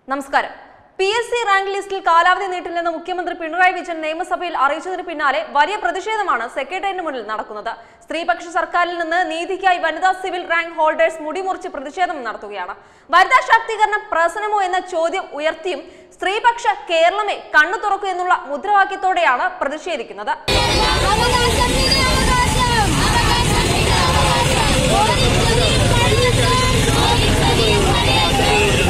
നമസ്കാരം P S C rank ലിസ്റ്റിൽ കാലാവധി നീട്ടില്ലെന്ന് മുഖ്യമന്ത്രി പിണറായി വിജയൻ നിയമസഭയിൽ അറിയിച്ചതിന് പിന്നാലെ വലിയ പ്രതിഷേധമാണ് സെക്രട്ടേറിയറ്റിന് മുന്നിൽ നടക്കുന്നത് സ്ത്രീപക്ഷ സർക്കാരിൽ നിന്ന് നീതിക്കായി വനിതാ സിവിൽ റാങ്ക് ഹോൾഡേഴ്സ് മുടിമുറിച്ച് പ്രതിഷേധം നടത്തുകയാണ് വനിതാ ശാക്തീകരണം പ്രസനമോ എന്ന ചോദ്യം ഉയർത്തിയും സ്ത്രീപക്ഷ കേരളമേ കണ്ണു തുറക്കൂ എന്നുള്ള മുദ്രാവാക്യത്തോടെയാണ് പ്രതിഷേധിക്കുന്നത് അവകാശം ഇത് അവകാശം അവകാശം ഇത് അവകാശം ഓടിച്ചൊരിയും മഴയത്ത് ഓടിച്ചൊരിയും മഴയത്ത്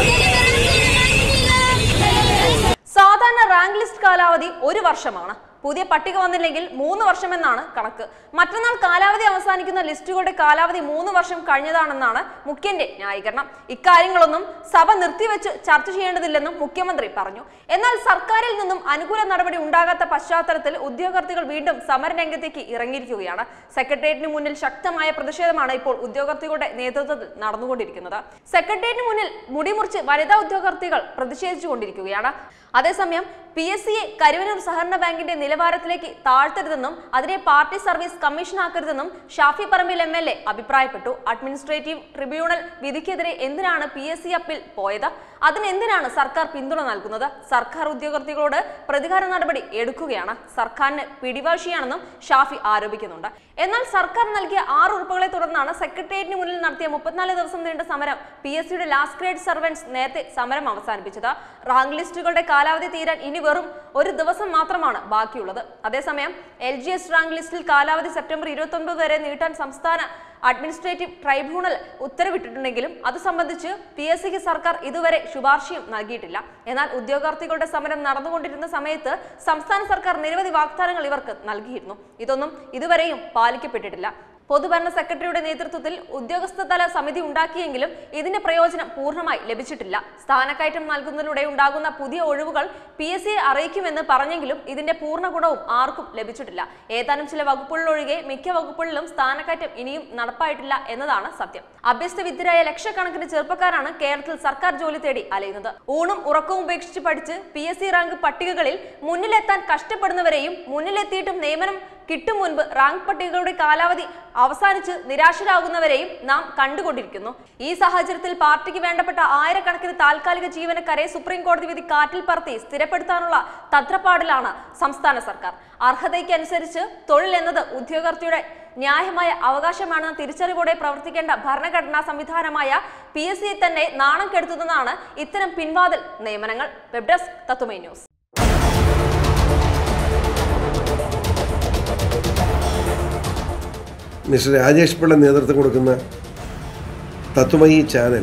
സാധാരണ റാങ്ക് ലിസ്റ്റ് കാലാവധി ഒരു വർഷമാണ് പുതിയ പട്ടിക വന്നില്ലെങ്കിൽ മൂന്ന് വർഷമെന്നാണ് കണക്ക് മറ്റന്നാൾ കാലാവധി അവസാനിക്കുന്ന ലിസ്റ്റുകളുടെ കാലാവധി മൂന്ന് വർഷം കഴിഞ്ഞതാണെന്നാണ് മുഖ്യന്റെ ന്യായീകരണം ഇക്കാര്യങ്ങളൊന്നും സഭ നിർത്തിവെച്ച് ചർച്ച ചെയ്യേണ്ടതില്ലെന്നും മുഖ്യമന്ത്രി പറഞ്ഞു എന്നാൽ സർക്കാരിൽ നിന്നും അനുകൂല നടപടി ഉണ്ടാകാത്ത പശ്ചാത്തലത്തിൽ ഉദ്യോഗാർത്ഥികൾ വീണ്ടും സമരരംഗത്തേക്ക് ഇറങ്ങിയിരിക്കുകയാണ് സെക്രട്ടേറിയറ്റിന് മുന്നിൽ ശക്തമായ പ്രതിഷേധമാണ് ഇപ്പോൾ ഉദ്യോഗാർത്ഥികളുടെ നേതൃത്വത്തിൽ നടന്നുകൊണ്ടിരിക്കുന്നത് സെക്രട്ടേറിയറ്റിന് മുന്നിൽ മുടിമുറിച്ച് വനിതാ ഉദ്യോഗാർത്ഥികൾ പ്രതിഷേധിച്ചുകൊണ്ടിരിക്കുകയാണ് അതേസമയം പി എസ് സിയെ കരുവന്നൂർ സഹകരണ ബാങ്കിന്റെ നിലവാരത്തിലേക്ക് താഴ്ത്തരുതെന്നും അതിനെ പാർട്ടി സർവീസ് കമ്മീഷനാക്കരുതെന്നും Shafi Parambil M L A അഭിപ്രായപ്പെട്ടു അഡ്മിനിസ്ട്രേറ്റീവ് ട്രിബ്യൂണൽ വിധിക്കെതിരെ എന്തിനാണ് പി എസ് സി അപ്പീൽ പോയത് അതിനെന്തിനാണ് സർക്കാർ പിന്തുണ നൽകുന്നത് സർക്കാർ ഉദ്യോഗാർത്ഥികളോട് പ്രതികാര നടപടി എടുക്കുകയാണ് സർക്കാരിന് പിടിവാശിയാണെന്നും ഷാഫി ആരോപിക്കുന്നുണ്ട് എന്നാൽ സർക്കാർ നൽകിയ ആറ് ഉറപ്പുകളെ തുടർന്നാണ് സെക്രട്ടേറിയറ്റിന് മുന്നിൽ നടത്തിയ മുപ്പത്തിനാല് ദിവസം നീണ്ട സമരം പി എസ് സിയുടെ ലാസ്റ്റ് ഗ്രേഡ് സർവൻസ് നേരത്തെ സമരം അവസാനിപ്പിച്ചത് റാങ്ക് ലിസ്റ്റുകളുടെ കാലാവധി തീരാൻ ഇനി വെറും ഒരു ദിവസം മാത്രമാണ് ബാക്കിയുള്ളത് അതേസമയം എൽ ജി എസ് റാങ്ക് ലിസ്റ്റിൽ കാലാവധി സെപ്റ്റംബർ ഇരുപത്തി വരെ നീട്ടാൻ സംസ്ഥാന അഡ്മിനിസ്ട്രേറ്റീവ് ട്രൈബ്യൂണൽ ഉത്തരവിട്ടിട്ടുണ്ടെങ്കിലും അത് സംബന്ധിച്ച് പി എസ് സിക്ക് സർക്കാർ ഇതുവരെ ശുപാർശയും നൽകിയിട്ടില്ല എന്നാൽ ഉദ്യോഗാർത്ഥികളുടെ സമരം നടന്നുകൊണ്ടിരുന്ന സമയത്ത് സംസ്ഥാന സർക്കാർ നിരവധി വാഗ്ദാനങ്ങൾ ഇവർക്ക് നൽകിയിരുന്നു ഇതൊന്നും ഇതുവരെയും പാലിക്കപ്പെട്ടിട്ടില്ല പൊതുഭരണ സെക്രട്ടറിയുടെ നേതൃത്വത്തിൽ ഉദ്യോഗസ്ഥതല സമിതി ഉണ്ടാക്കിയെങ്കിലും ഇതിന്റെ പ്രയോജനം പൂർണ്ണമായി ലഭിച്ചിട്ടില്ല സ്ഥാനക്കയറ്റം നൽകുന്നതിലൂടെ ഉണ്ടാകുന്ന പുതിയ ഒഴിവുകൾ പി എസ് സിയെ അറിയിക്കുമെന്ന് പറഞ്ഞെങ്കിലും ഇതിന്റെ പൂർണ്ണ ഗുണവും ആർക്കും ലഭിച്ചിട്ടില്ല ഏതാനും ചില വകുപ്പുകളിലൊഴികെ മിക്ക വകുപ്പുകളിലും സ്ഥാനക്കയറ്റം ഇനിയും നടപ്പായിട്ടില്ല എന്നതാണ് സത്യം അഭ്യസ്ത വിദ്യരായ ലക്ഷക്കണക്കിന് ചെറുപ്പക്കാരാണ് കേരളത്തിൽ സർക്കാർ ജോലി തേടി അലയുന്നത് ഊണും ഉറക്കവും ഉപേക്ഷിച്ച് പഠിച്ച് പി എസ് സി റാങ്ക് പട്ടികകളിൽ മുന്നിലെത്താൻ കഷ്ടപ്പെടുന്നവരെയും മുന്നിലെത്തിയിട്ടും നിയമനം കിട്ടും മുൻപ് റാങ്ക് പട്ടികകളുടെ കാലാവധി അവസാനിച്ച് നിരാശരാകുന്നവരെയും നാം കണ്ടുകൊണ്ടിരിക്കുന്നു ഈ സാഹചര്യത്തിൽ പാർട്ടിക്ക് വേണ്ടപ്പെട്ട ആയിരക്കണക്കിന് താൽക്കാലിക ജീവനക്കാരെ സുപ്രീം കോടതി വിധി കാറ്റിൽ പറത്തി സ്ഥിരപ്പെടുത്താനുള്ള തത്രപ്പാടിലാണ് സംസ്ഥാന സർക്കാർ അർഹതയ്ക്കനുസരിച്ച് തൊഴിൽ എന്നത് ഉദ്യോഗാർത്ഥിയുടെ ന്യായമായ അവകാശമാണെന്ന തിരിച്ചറിവോടെ പ്രവർത്തിക്കേണ്ട ഭരണഘടനാ സംവിധാനമായ പി എസ് സിയെ തന്നെ നാണം കെടുത്തുന്നതാണ് ഇത്തരം പിൻവാതിൽ നിയമനങ്ങൾ web desk Tattvamayi news mister Rajesh Pillai നേതൃത്വം കൊടുക്കുന്ന തത്വമയി ചാനൽ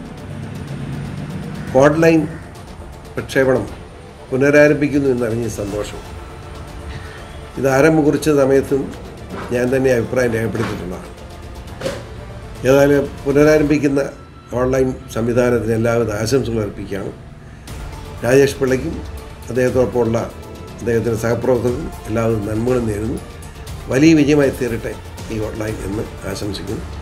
ഓൺലൈൻ പ്രക്ഷേപണം പുനരാരംഭിക്കുന്നു എന്നറിഞ്ഞ സന്തോഷം ഇത് ആരംഭം കുറിച്ച സമയത്തും ഞാൻ തന്നെ അഭിപ്രായം രേഖപ്പെടുത്തിയിട്ടുള്ളതാണ് ഏതായാലും പുനരാരംഭിക്കുന്ന ഓൺലൈൻ സംവിധാനത്തിന് എല്ലാവിധ ആശംസകൾ അർപ്പിക്കുകയാണ് രാജേഷ് പിള്ളയ്ക്കും അദ്ദേഹത്തോടൊപ്പമുള്ള അദ്ദേഹത്തിൻ്റെ സഹപ്രവർത്തകർക്കും എല്ലാവിധ നന്മകളും നേരുന്നു വലിയ വിജയമായി തീരട്ടെ ഈ ഓൺലൈൻ എന്ന് ആശംസിക്കുന്നു